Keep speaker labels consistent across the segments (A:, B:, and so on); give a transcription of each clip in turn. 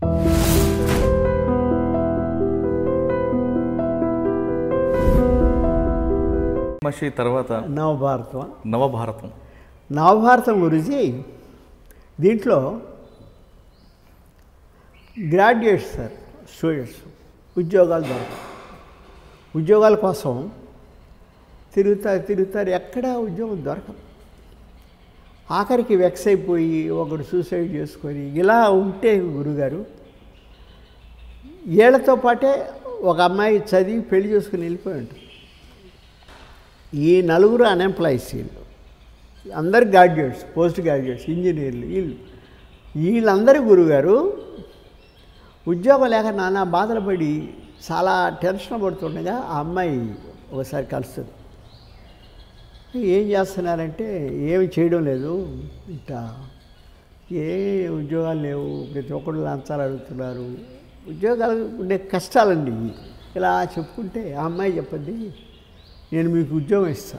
A: మషి తర్వాత
B: నవభారతం
A: నవభారతం
B: నవభారతం గురించి దీంట్లో గ్రాడ్యుయేట్స్ సార్ స్టూడెంట్స్ ఉద్యోగాలు దొరకవు ఉద్యోగాల కోసం తిరుగుతారు తిరుగుతారు ఎక్కడా ఉద్యోగం దొరకదు ఆఖరికి వెక్స్ అయిపోయి ఒకడు సూసైడ్ చేసుకొని ఇలా ఉంటే గురుగారు వీళ్ళతో పాటే ఒక అమ్మాయి చదివి పెళ్లి చేసుకుని వెళ్ళిపోయి ఉంటుంది ఈ నలుగురు అన్ఎంప్లాయీస్ వీళ్ళు అందరు గ్రాడ్యుయేట్స్ పోస్ట్ గ్రాడ్యుయేట్స్ ఇంజనీర్లు వీళ్ళు వీళ్ళందరి గురుగారు ఉద్యోగం లేక నానా బాధలు పడి చాలా టెన్షన్ పడుతుండగా ఆ అమ్మాయి ఒకసారి కలుస్తుంది ఏం చేస్తున్నారంటే ఏమి చేయడం లేదు ఇట్లా ఏ ఉద్యోగాలు లేవు ప్రతి ఒక్కరు లంచాలు అడుగుతున్నారు ఉద్యోగాలు ఉండే కష్టాలండి ఇవి. ఇలా చెప్పుకుంటే ఆ అమ్మాయి చెప్పండి నేను మీకు ఉద్యోగం ఇస్తా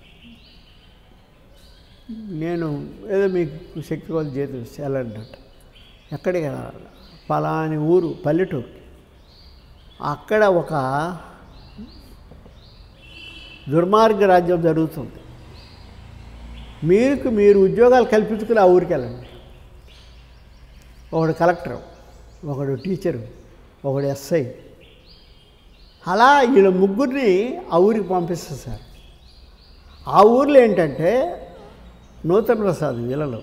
B: నేను ఏదో మీకు శక్తి కొద్ది జీతం ఇస్తే వెళ్ళండి ఎక్కడికి వెళ్ళాలి పలాని ఊరు పల్లెటూరు అక్కడ ఒక దుర్మార్గ రాజ్యం జరుగుతుంది మీకు మీరు ఉద్యోగాలు కల్పించుకుని ఆ ఊరికి వెళ్ళండి ఒకడు కలెక్టర్ ఒకడు టీచరు ఒకడు ఎస్ఐ అలా వీళ్ళ ముగ్గురిని ఆ ఊరికి పంపిస్తారు సార్ ఆ ఊర్లో ఏంటంటే నూతన ప్రసాద్ వీళ్ళలో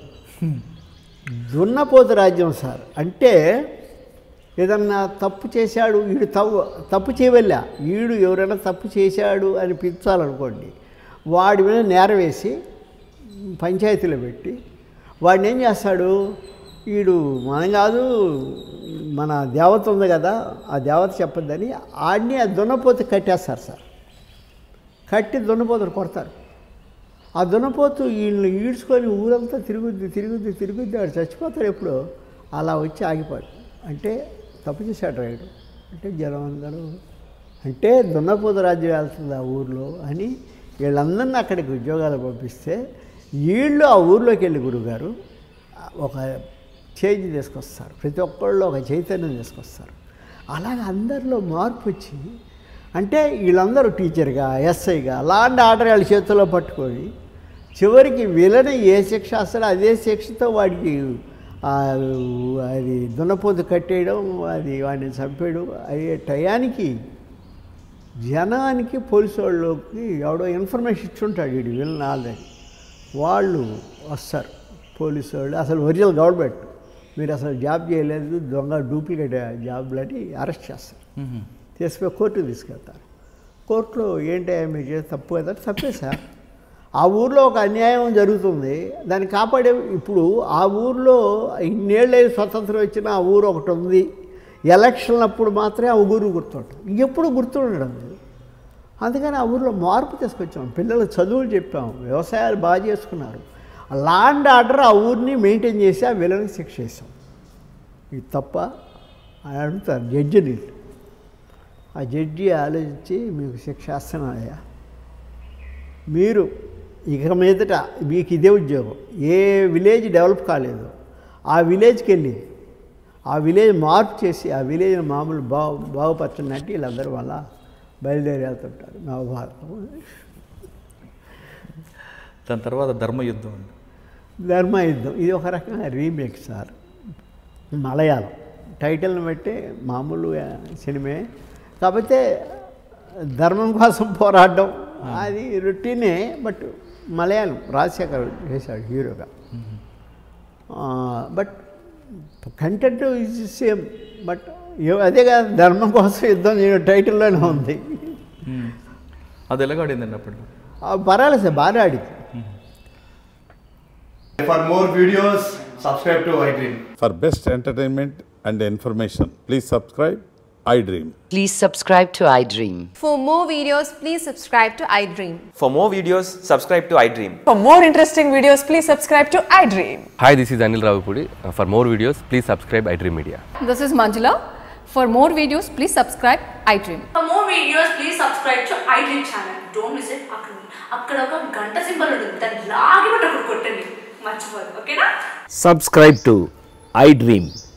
B: దున్నపోతు రాజ్యం సార్ అంటే ఏదన్నా తప్పు చేశాడు వీడు తప్పు తప్పు చేయవల్లా వీడు ఎవరైనా తప్పు చేశాడు అని పిచ్చాలనుకోండి వాడి మీద నేర వేసి పంచాయతీలో పెట్టి వాడిని ఏం చేస్తాడు వీడు మనం కాదు మన దేవత ఉంది కదా ఆ దేవత చెప్పొద్దని ఆడిని ఆ దున్నపోతు కట్టేస్తారు సార్ కట్టి దున్నపోతులు కొడతారు ఆ దున్నపోతు వీళ్ళని ఈడ్చుకొని ఊరంతా తిరుగుద్ది తిరుగుద్ది తిరుగుద్ది ఆడు చచ్చిపోతారు ఎప్పుడు అలా వచ్చి ఆగిపోడు అంటే తప్పు చేశాడు రైడు అంటే జనం అందరూ అంటే దున్నపోతు రాజ్యం వెళ్తుంది ఆ ఊర్లో అని వీళ్ళందరినీ అక్కడికి ఉద్యోగాలు పంపిస్తే వీళ్ళు ఆ ఊర్లోకి వెళ్ళి గురుగారు ఒక చేంజ్ తీసుకొస్తారు ప్రతి ఒక్కళ్ళు ఒక చైతన్యం తీసుకొస్తారు అలాగ అందరిలో మార్పు వచ్చి అంటే వీళ్ళందరూ టీచర్గా ఎస్ఐగా లాండ్ ఆర్డర్ వాళ్ళ చేతుల్లో పట్టుకొని చివరికి విలని ఏ శిక్ష వస్తాడో అదే శిక్షతో వాడికి ఆ, అది దున్నపోతు కట్టేయడం అది వాడిని చంపేయడం అయ్యే టయానికి జనానికి పోలీసు వాళ్ళకి ఎవడో ఇన్ఫర్మేషన్ ఇచ్చుంటాడు వీడు వీళ్ళని ఆల్రెడీ వాళ్ళు వస్తారు పోలీసు వాళ్ళు అసలు ఒరిజినల్ గవర్నమెంట్ మీరు అసలు జాబ్ చేయలేదు దొంగ డూప్లికేట్ జాబ్లని అరెస్ట్ చేస్తారు తీసుకుపోయి కోర్టుకు తీసుకెళ్తారు కోర్టులో ఏంటి మీరు చేస్తే తప్పు కదా తప్పే సార్ ఆ ఊర్లో ఒక అన్యాయం జరుగుతుంది దాన్ని కాపాడే ఇప్పుడు ఆ ఊర్లో ఇన్నేళ్ళై స్వతంత్రం వచ్చిన ఆ ఊరు ఒకటి ఉంది ఎలక్షన్ అప్పుడు మాత్రమే ఆ ఊరు గుర్తుంటుంది ఎప్పుడు గుర్తుండడం లేదు అందుకని ఆ ఊర్లో మార్పు తీసుకొచ్చాం పిల్లలు చదువులు చెప్పాం వ్యవసాయాలు బాగా చేసుకున్నారు లాండ్ ఆర్డర్ ఆ ఊరిని మెయింటైన్ చేసి ఆ విలన్కి శిక్ష చేసాం ఇది తప్ప అని అడుగుతారు జడ్జిని ఆ జడ్జి ఆలోచించి మీకు శిక్ష వేస్తున్నాయా మీరు ఇక మీదట మీకు ఇదే ఉద్యోగం ఏ విలేజ్ డెవలప్ కాలేదు ఆ విలేజ్కి వెళ్ళి ఆ విలేజ్ మార్పు చేసి ఆ విలేజ్ మామూలు బాగు బాగుపరచండి వీళ్ళందరూ వల్ల బయలుదేరి వెళ్తుంటారు నవభారతం
A: దాని తర్వాత ధర్మయుద్ధం అండి
B: ధర్మయుద్ధం ఇది ఒక రకంగా రీమేక్ సార్ మలయాళం టైటిల్ని బట్టి మామూలు సినిమే కాకపోతే ధర్మం కోసం పోరాడడం అది రొటీనే బట్ మలయాళం రాజశేఖర్ చేశాడు హీరోగా but content is same but అదే కదా ధర్మం కోసం యుద్ధం చేయడం టైటిల్లోనే ఉంది
A: అది ఎలాగాడిందండి అప్పుడు
B: ఆ, పర్వాలేదు సార్ బాగా ఆడింది
C: For more videos, subscribe to iDream.
D: For best entertainment and information, please subscribe iDream.
E: Please subscribe to iDream.
F: For more videos, please subscribe to iDream.
G: For more videos, subscribe to iDream.
H: For more interesting videos, please subscribe to iDream.
I: Hi, this is Anil Ravipudi. Uh, For more videos, please subscribe iDream Media.
F: This is Manjula. For more videos, please subscribe iDream.
J: For more videos, please subscribe to iDream channel. Don't miss it. అక్కడ అక్కడ ఒక గంట symbol ఉంటుంది దాన్ని లాగి పట్టి అక్కడ కొట్టండి మర్చిపోదు ఓకేనా
K: subscribe to iDream.